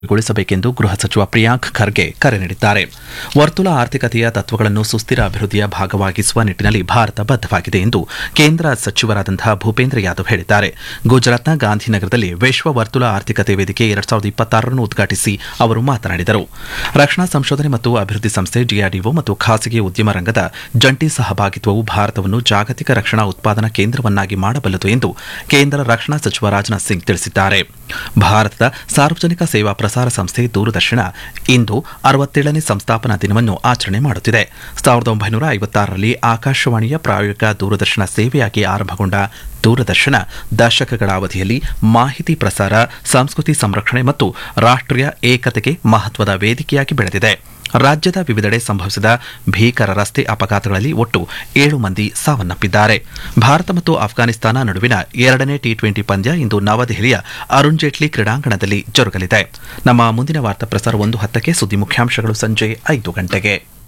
ಗೊಳಿಸಬೇಕೆಂದು ಗೃಹ ಸಚಿವ ಪ್ರಿಯಾಂಕ್ ಖರ್ಗೆ ಕರೆ ನೀಡಿದ್ದಾರೆ ವರ್ತುಲ ಆರ್ಥಿಕತೆಯ ತತ್ವಗಳನ್ನು ಸುಸ್ಥಿರ ಅಭಿವೃದ್ಧಿಯ ಭಾಗವಾಗಿಸುವ ನಿಟ್ಟಿನಲ್ಲಿ ಭಾರತ ಬದ್ಧವಾಗಿದೆ ಎಂದು ಕೇಂದ್ರ ಸಚಿವರಾದಂತಹ ಭೂಪೇಂದ್ರ ಯಾದವ್ ಹೇಳಿದ್ದಾರೆ ಗುಜರಾತ್ನ ಗಾಂಧಿನಗರದಲ್ಲಿ ವಿಶ್ವ ವರ್ತುಲ ಆರ್ಥಿಕತೆ ವೇದಿಕೆ ಎರಡ್ ಸಾವಿರದ ಇಪ್ಪತ್ತಾರನ್ನು ಉದ್ಘಾಟಿಸಿ ಅವರು ಮಾತನಾಡಿದರು ರಕ್ಷಣಾ ಸಂಶೋಧನೆ ಮತ್ತು ಅಭಿವೃದ್ಧಿ ಸಂಸ್ಥೆ ಡಿಆರ್ಡಿಒ ಮತ್ತು ಖಾಸಗಿ ಉದ್ಯಮ ರಂಗದ ಜಂಟಿ ಸಹಭಾಗಿತ್ವವು ಭಾರತವನ್ನು ಜಾಗತಿಕ ರಕ್ಷಣಾ ಉತ್ಪಾದನಾ ಕೇಂದ್ರವನ್ನಾಗಿ ಮಾಡಬಲ್ಲದು ಎಂದು ಕೇಂದ್ರ ರಕ್ಷಣಾ ಸಚಿವ ರಾಜನಾಥ್ ಸಿಂಗ್ ತಿಳಿಸಿದ್ದಾರೆ ಭಾರತದ ಸಾರ್ವಜನಿಕ ಸೇವಾ ಪ್ರಸಾರ ಸಂಸ್ಥೆ ದೂರದರ್ಶನ ಇಂದು ಅರವತ್ತೇಳನೇ ಸಂಸ್ಥಾಪನಾ ದಿನವನ್ನು ಆಚರಣೆ ಮಾಡುತ್ತಿದೆ ಸಾವಿರದ ಒಂಬೈನೂರ ಐವತ್ತಾರರಲ್ಲಿ ಆಕಾಶವಾಣಿಯ ಪ್ರಾಯೋಗಿಕ ದೂರದರ್ಶನ ಸೇವೆಯಾಗಿ ಆರಂಭಗೊಂಡ ದೂರದರ್ಶನ ದಶಕಗಳ ಅವಧಿಯಲ್ಲಿ ಮಾಹಿತಿ ಪ್ರಸಾರ ಸಂಸ್ಕೃತಿ ಸಂರಕ್ಷಣೆ ಮತ್ತು ರಾಷ್ಟ್ರೀಯ ಏಕತೆಗೆ ಮಹತ್ವದ ವೇದಿಕೆಯಾಗಿ ಬೆಳೆದಿದೆ ರಾಜ್ಯದ ವಿವಿಧೆಡೆ ಸಂಭವಿಸಿದ ಭೀಕರ ರಸ್ತೆ ಅಪಘಾತಗಳಲ್ಲಿ ಒಟ್ಟು ಏಳು ಮಂದಿ ಸಾವನ್ನಪ್ಪಿದ್ದಾರೆ ಭಾರತ ಮತ್ತು ಅಫ್ಘಾನಿಸ್ತಾನ ನಡುವಿನ ಎರಡನೇ ಟಿ ಟ್ವೆಂಟಿ ಪಂದ್ಯ ಇಂದು ನವದೆಹಲಿಯ ಅರುಣ್ ಜೇಟ್ಲಿ ಕ್ರೀಡಾಂಗಣದಲ್ಲಿ ಜರುಗಲಿದೆ ನಮ್ಮ ಮುಂದಿನ ವಾರ್ತಾ ಪ್ರಸಾರ ಒಂದು ಹತ್ತಕ್ಕೆ ಸುದ್ದಿ ಮುಖ್ಯಾಂಶಗಳು ಸಂಜೆ ಐದು ಗಂಟೆಗೆ